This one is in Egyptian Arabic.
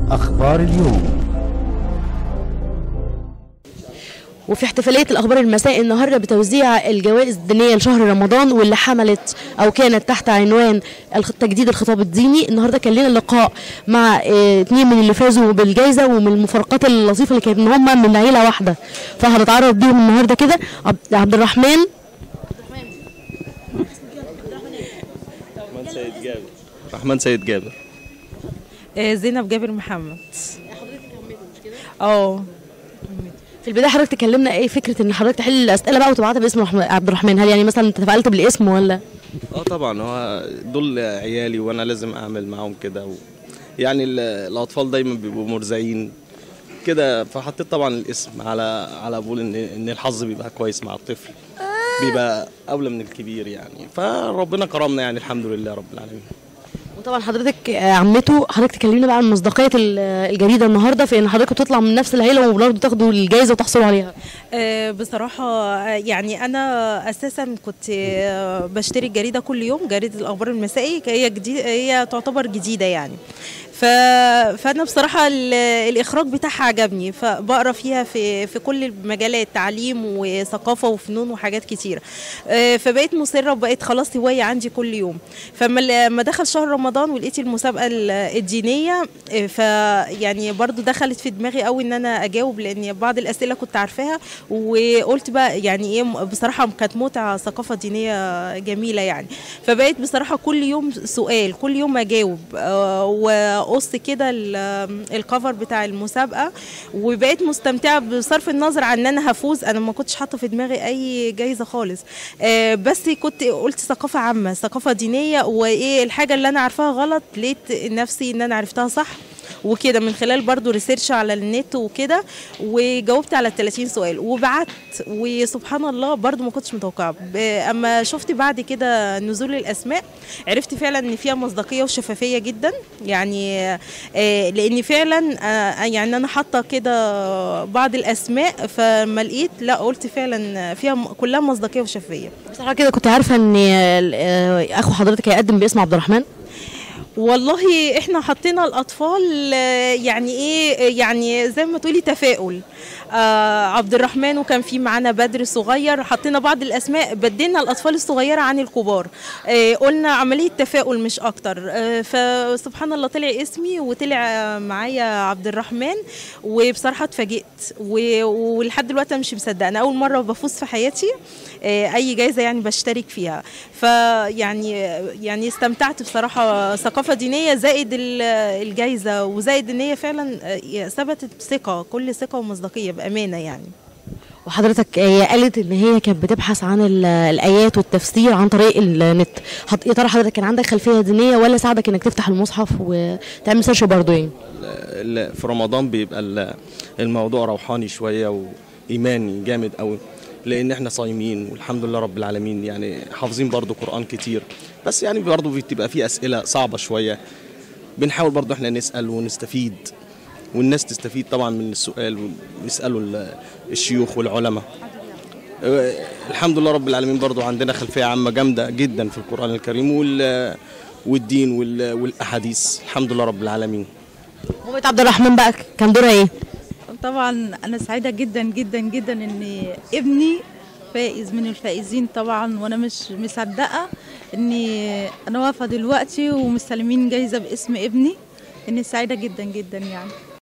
أخبار اليوم وفي احتفالية الأخبار المساء النهاردة بتوزيع الجوائز الدينية لشهر رمضان واللي حملت أو كانت تحت عنوان الخ- تجديد الخطاب الديني النهاردة كان لنا لقاء مع اه، اتنين من اللي فازوا بالجائزة ومن المفارقات اللطيفة اللي كانت إن هم من عيلة واحدة فهنتعرف بيهم النهاردة كده عبد- عبد الرحمن رحمن سيد جابر رحمن سيد جابر آه، زينب جابر محمد اه في البداية حضرتك تكلمنا ايه فكرة ان حضرتك تحل الأسئلة بقى وتبعتها باسم رحمن- عبد الرحمن هل يعني مثلا انت تفائلت بالاسم ولا اه طبعا هو دول عيالي وانا لازم اعمل معاهم كده و... يعني ال- الاطفال دايما بيبقوا مرزعين كده فحطيت طبعا الاسم على على بقول ان ان الحظ بيبقى كويس مع الطفل بيبقى اولى من الكبير يعني فربنا كرمنا يعني الحمد لله رب العالمين وطبعا حضرتك آه، عمته حضرتك تكلمنا بقى عن مصداقية ال- الجريدة النهاردة في ان حضرتك بتطلع من نفس العيلة وبرضه تاخدوا الجائزة وتحصلوا عليها آه، بصراحة آه، يعني أنا أساسا كنت آه، بشتري الجريدة كل يوم جريدة الأخبار المسائي هي جديد هي تعتبر جديدة يعني ف... فأنا بصراحة ال- الإخراج بتاعها عجبني فبقرا فيها في في كل المجالات تعليم وثقافة وفنون وحاجات كتير آه، فبقيت مصرة وبقيت خلاص هواية عندي كل يوم فما لما دخل شهر رمضان ولقيت المسابقة ال- الدينية آه، فيعني برضو دخلت في دماغي قوي ان انا اجاوب لان بعض الاسئله كنت عارفاها وقلت بقى يعني ايه بصراحه كانت متعه ثقافه دينيه جميله يعني فبقيت بصراحه كل يوم سؤال كل يوم اجاوب آه، واقص كده ال- الكفر بتاع المسابقه وبقيت مستمتعه بصرف النظر عن ان انا هفوز انا ما كنتش حاطه في دماغي اي جايزه خالص آه، بس كنت قلت ثقافه عامه ثقافه دينيه وايه الحاجه اللي انا عارفاها غلط لقيت نفسي ان انا عرفتها صح وكده من خلال برضو ريسيرش على النت وكده وجاوبت على 30 سؤال وبعت وسبحان الله برضو ما كنتش متوقعه ب- اما شفت بعد كده نزول الاسماء عرفت فعلا ان فيها مصداقيه وشفافيه جدا يعني آه، لان فعلا آه، يعني انا حاطه كده بعض الاسماء فما لقيت لا قلت فعلا فيها م- كلها مصداقيه وشفافيه بصراحة كده كنت عارفة ان آه، اخو حضرتك هيقدم باسم عبد الرحمن والله احنا حطينا الاطفال آه، يعني ايه يعني زي ما تقولي تفاؤل آه عبد الرحمن وكان في معانا بدر صغير حطينا بعض الاسماء بدلنا الاطفال الصغيره عن الكبار آه قلنا عمليه تفاؤل مش اكتر آه فسبحان الله طلع اسمي وطلع آه، معايا عبد الرحمن وبصراحه اتفاجئت و- ولحد دلوقتي انا مش مصدقه انا اول مره بفوز في حياتي آه، اي جايزه يعني بشترك فيها فيعني يعني استمتعت بصراحه ثقافه دينيه زائد ال- الجايزه وزائد ان هي فعلا آه، ثبتت ثقه كل ثقه ومصداقيه بامانه يعني وحضرتك هي قالت ان هي كانت بتبحث عن ال- الايات والتفسير عن طريق النت حط- يا ترى حضرتك كان عندك خلفيه دينيه ولا ساعدك انك تفتح المصحف وتعمل سيرش برضه يعني ال- في رمضان بيبقى ال- الموضوع روحاني شويه وايماني جامد قوي لان احنا صايمين والحمد لله رب العالمين يعني حافظين برضو قران كتير بس يعني برضو بتبقى في اسئله صعبه شويه بنحاول برضو احنا نسال ونستفيد والناس تستفيد طبعا من السؤال ويسالوا ال- الشيوخ والعلماء آه، الحمد لله رب العالمين برضو عندنا خلفيه عامه جامده جدا في القران الكريم وال والدين وال- والاحاديث الحمد لله رب العالمين مامة عبد الرحمن بقى كان دورها ايه طبعا انا سعيده جدا جدا جدا ان ابني فائز من الفائزين طبعا وانا مش مصدقه اني انا واقفه دلوقتي ومستلمين جايزه باسم ابني اني سعيده جدا جدا يعني